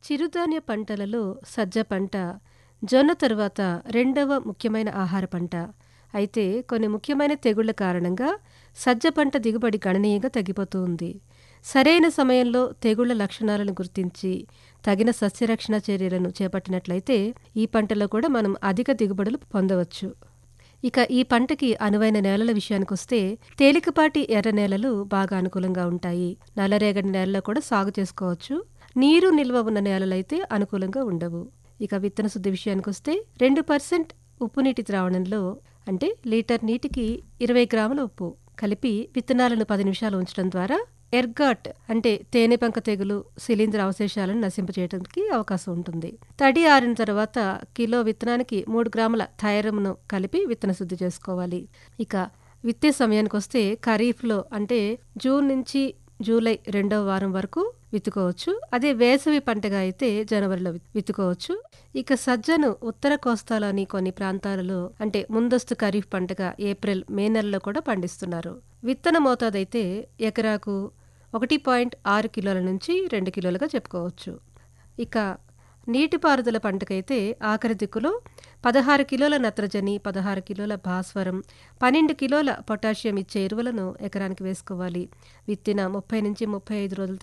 చిరుధాన్య పంటలలో సజ్జ పంట జొన్న తరువాత రెండవ ముఖ్యమైన ఆహార పంట అయితే కొన్ని ముఖ్యమైన తెగుళ్ల కారణంగా సజ్జ పంట దిగుబడి గణనీయంగా తగ్గిపోతూ ఉంది సరైన సమయంలో తెగుళ్ల లక్షణాలను గుర్తించి తగిన సస్యరక్షణ చర్యలను చేపట్టినట్లయితే ఈ పంటలో కూడా మనం అధిక దిగుబడులు పొందవచ్చు ఇక ఈ పంటకి అనువైన నేలల విషయానికొస్తే తేలికపాటి ఎర్ర నేలలు బాగా అనుకూలంగా ఉంటాయి నల్లరేగడి నేలలో కూడా సాగు చేసుకోవచ్చు నీరు నిల్వ ఉన్న నేలలైతే అనుకూలంగా ఉండవు ఇక విత్తన శుద్ధి విషయానికొస్తే రెండు పర్సెంట్ ఉప్పు నీటి ద్రావణంలో అంటే లీటర్ నీటికి ఇరవై గ్రాముల ఉప్పు కలిపి విత్తనాలను పది నిమిషాలు ఉంచడం ద్వారా ఎర్గాట్ అంటే తేనెపంక తెగులు శిలీంధ్ర అవశేషాలను నశింపచేయడానికి అవకాశం ఉంటుంది తడి ఆరిన తర్వాత కిలో విత్తనానికి మూడు గ్రాముల థైరమ్ను కలిపి విత్తన శుద్ధి చేసుకోవాలి ఇక విత్తే సమయానికి వస్తే ఖరీఫ్లో అంటే జూన్ నుంచి జూలై రెండవ వారం వరకు విత్తుకోవచ్చు అదే వేసవి పంటగా అయితే జనవరిలో విత్తుకోవచ్చు ఇక సజ్జను ఉత్తర కోస్తాలోని కొన్ని ప్రాంతాలలో అంటే ముందస్తు ఖరీఫ్ పంటగా ఏప్రిల్ మే నెలలో కూడా పండిస్తున్నారు విత్తన మోతాదైతే ఎకరాకు ఒకటి పాయింట్ ఆరు కిలోల నుంచి రెండు కిలోలుగా చెప్పుకోవచ్చు ఇక నీటిపారుదల పంటకైతే ఆఖరి దిక్కులో పదహారు కిలోల నత్రజని పదహారు కిలోల భాస్వరం పన్నెండు కిలోల పొటాషియం ఇచ్చే ఎరువులను ఎకరానికి వేసుకోవాలి విత్తిన ముప్పై నుంచి ముప్పై ఐదు రోజుల